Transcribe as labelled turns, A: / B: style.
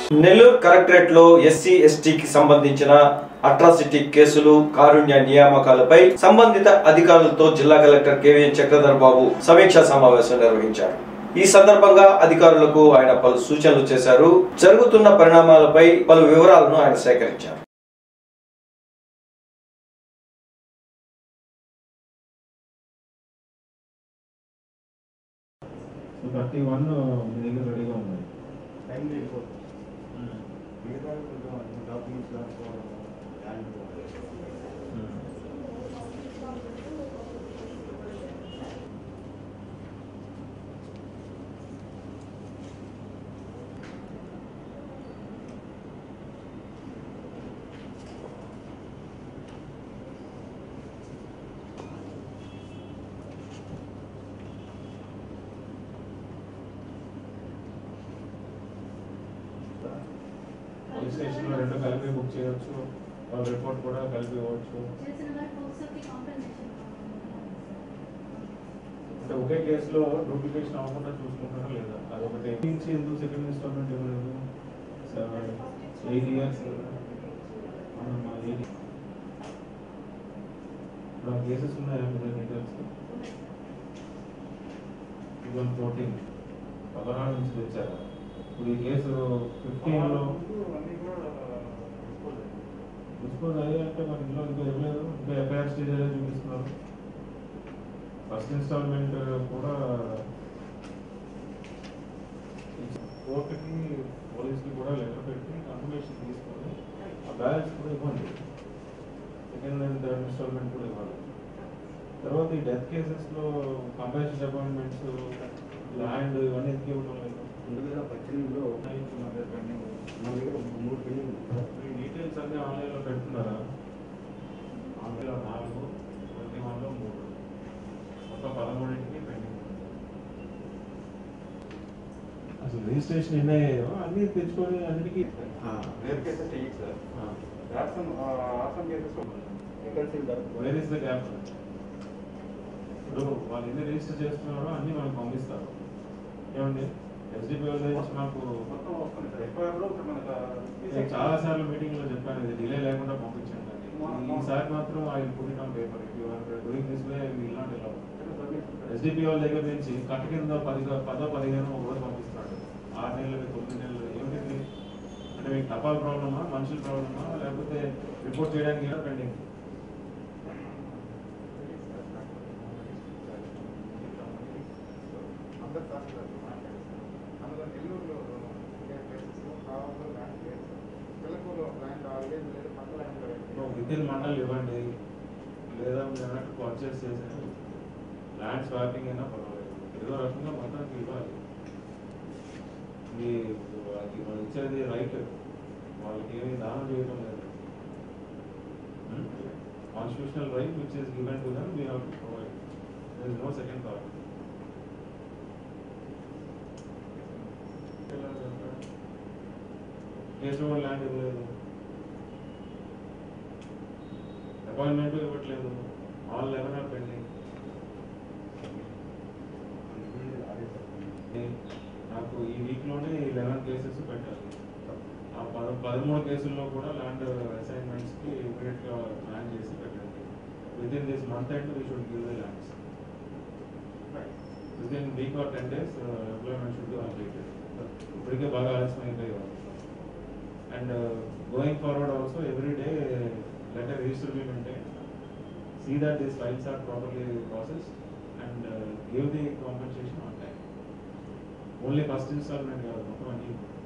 A: Nellore collectorate లో SC ఎస్టీకి సంబంధించిన అట్రాసిటీ కేసులు కారుణ్య నియామకాలపై సంబంధిత అధికారులతో జిల్లా కలెక్టర్ కేవీఎన్ చక్రధర్ బాబు సమీక్షా సమావేశం నిర్వహించారు ఈ సందర్భంగా అధికారులకు ఆయన పలు సూచనలు చేశారు జరుగుతున్న పరిణామాలపై పలు వివరాలను ఆయన సేకరించారు
B: సో థర్టీ వన్ మీ దగ్గర రెడీగా ఉన్నాయి
C: టైం అయిపోతుంది మిగతా కొంచెం డాక్యుమెంట్స్ రాసుకోవడం ల్యాండ్
B: పోలీస్ స్టేషన్లో రెండు కలిపి బుక్ చేయొచ్చు వాళ్ళ రిపోర్ట్ కూడా కలిపి ఇవ్వచ్చు
D: చేసిన వారికి ఒకసారి కాంపెన్సేషన్
B: అంటే ఒకే కేసులో డూప్లికేషన్ అవ్వకుండా చూసుకుంటారా లేదా అదొకటి నుంచి ఎందుకు సెకండ్ ఇన్స్టాల్మెంట్ ఇవ్వలేదు సెవెన్ ఎయిట్ ఇయర్స్ అవునమ్మా ఎయిట్ ఇప్పుడు ఆ కేసెస్ ఉన్నాయా మీ దగ్గర డీటెయిల్స్ ఇవన్ ఫోర్టీన్ పదహారు నుంచి తెచ్చారా ఇప్పుడు ఈ కేసు ఫిఫ్టీన్లో
C: అన్నీ కూడా డిస్పోజ్
B: డిస్పోజ్ అయ్యాయంటే మరి ఇందులో ఇంకా ఇవ్వలేదు ఇంకా ఎఫ్ఐఆర్ స్టేజ్ అనేది చూపిస్తున్నారు ఫస్ట్ ఇన్స్టాల్మెంట్ కూడా కోర్టుకి పోలీస్కి కూడా లెటర్ పెట్టి కన్ఫర్మేషన్ తీసుకొని ఆ బ్యాలెన్స్ కూడా ఇవ్వండి సెకండ్ అండ్ థర్డ్ ఇన్స్టాల్మెంట్ కూడా ఇవ్వాలి తర్వాత ఈ డెత్ కేసెస్లో కంపల్షన్ అపాయింట్మెంట్స్ ల్యాండ్ ఇవన్నీ ఎందుకు ఇవ్వడం లేదు
C: రెండు వేల పద్దెనిమిదిలో మన దగ్గర పెండింగ్ మన దగ్గర మూడు పెండింగ్
B: ఈ డీటెయిల్స్ అన్ని ఆన్లైన్లో పెడుతున్నారా ఆన్లైన్లో నాలుగు ట్వంటీ వన్లో మూడు మొత్తం పదమూడింటికి పెండింగ్ అసలు రిజిస్ట్రేషన్ ఎన్ని అయ్యాయో అన్ని తెచ్చుకొని అన్నిటికీ
C: రేర్ కేసెస్ చెయ్యి సార్ రాసం ఆసం cases vacancy
B: where is the gap ఇప్పుడు వాళ్ళు ఎన్ని రిజిస్టర్ చేస్తున్నారో అన్ని మనకు పంపిస్తారు ఏమండి ఎస్డిపి వాళ్ళ నుంచి మాకు
C: మొత్తం వస్తుంది సార్ ఎక్కువ కూడా ఇప్పుడు మనకు
B: నేను చాలా సార్లు మీటింగ్ లో చెప్పాను ఇది డిలే లేకుండా పంపించండి అని ఈసారి మాత్రం I put it on paper if you are doing this way will not allow SDP వాళ్ళ దగ్గర నుంచి కట్ట కింద పది పదో పదిహేను ఒక రోజు పంపిస్తున్నాడు ఆరు నెలలు తొమ్మిది నెలలు ఏమిటి అంటే మీకు టపాల్ ప్రాబ్లమా మనుషుల ప్రాబ్లమా లేకపోతే రిపోర్ట్ చేయడానికి పెండింగ్
C: అందరు రాస్తారు అందులో నెల్లూరులో ప్లేసెస్ కావాలో ల్యాండ్ లేదు పిల్లకూరులో ల్యాండ్ ఆల్వేజ్ లేదు పక్క ల్యాండ్
B: విత్ ఇన్ మండల్ ఇవ్వండి లేదా మీరు అన్నట్టు పర్చేస్ చేసి ల్యాండ్ స్వాపింగ్ అయినా పర్వాలేదు ఏదో రకంగా మొత్తానికి ఇవ్వాలి మీ వాళ్ళకి మనం ఇచ్చేది రైట్ వాళ్ళకి ఏమీ దానం చేయడం లేదు constitutional right which is given to them we have to provide there is no second thought Keshava land ఇవ్వలేదు అపాయింట్మెంట్ ఇవ్వట్లేదు ఆల్ లెవెన్ ఆర్ పెండింగ్ నాకు ఈ వీక్ లోనే ఈ లెవెన్ కేసెస్ పెట్టాలి ఆ పద పదమూడు కేసుల్లో కూడా ల్యాండ్ అసైన్మెంట్స్ కి ఇమీడియట్ గా ప్లాన్ చేసి పెట్టండి within this month and we should give the lands within week or ten days employment should be completed ఇప్పటికే బాగా ఆలస్యం అయిపోయాయి and going forward also every day let a register be maintained, see that these files are properly processed and uh, give the compensation on time. Only first installment కాదు మొత్తం అన్ని